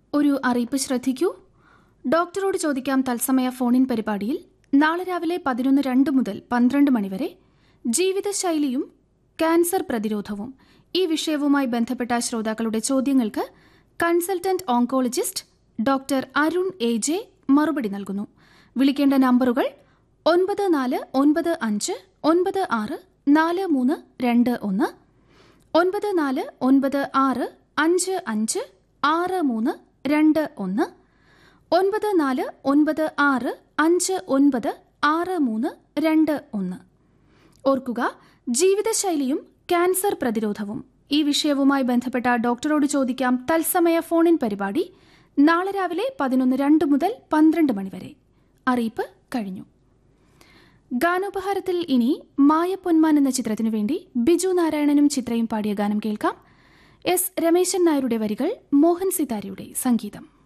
ഒരു അറിയിപ്പ് ശ്രദ്ധിക്കൂ ഡോക്ടറോട് ചോദിക്കാം തത്സമയ ഫോണിൻ പരിപാടിയിൽ നാളെ രാവിലെ പതിനൊന്ന് രണ്ട് മുതൽ പന്ത്രണ്ട് മണിവരെ ജീവിതശൈലിയും ക്യാൻസർ പ്രതിരോധവും ഈ വിഷയവുമായി ബന്ധപ്പെട്ട ശ്രോതാക്കളുടെ ചോദ്യങ്ങൾക്ക് consultant oncologist doctor Arun A J മറുപടി നൽകുന്നു വിളിക്കേണ്ട നമ്പറുകൾ ഒൻപത് നാല് ഒൻപത് അഞ്ച് ഒൻപത് ആറ് നാല് മൂന്ന് രണ്ട് ഒന്ന് ഒൻപത് നാല് ഒൻപത് ആറ് അഞ്ച് അഞ്ച് ആറ് മൂന്ന് രണ്ട് ഒന്ന് ഒൻപത് നാല് ഒൻപത് ആറ് അഞ്ച് ഒൻപത് ആറ് മൂന്ന് രണ്ട് ഒന്ന് ഓർക്കുക ജീവിതശൈലിയും ക്യാൻസർ പ്രതിരോധവും ഈ വിഷയവുമായി ബന്ധപ്പെട്ട ഡോക്ടറോട് ചോദിക്കാം തത്സമയ ഫോണിൻ പരിപാടി നാളെ രാവിലെ പതിനൊന്ന് രണ്ട് മുതൽ പന്ത്രണ്ട് മണിവരെ അറിയിപ്പ് കഴിഞ്ഞു ഗാനോപഹാരത്തിൽ ഇനി മായ പൊന്മാൻ എന്ന ചിത്രത്തിനു വേണ്ടി ബിജു നാരായണനും ചിത്രയും പാടിയ ഗാനം കേൾക്കാം എസ് രമേശൻ നായരുടെ വരികൾ മോഹൻ സിതാരിയുടെ സംഗീതം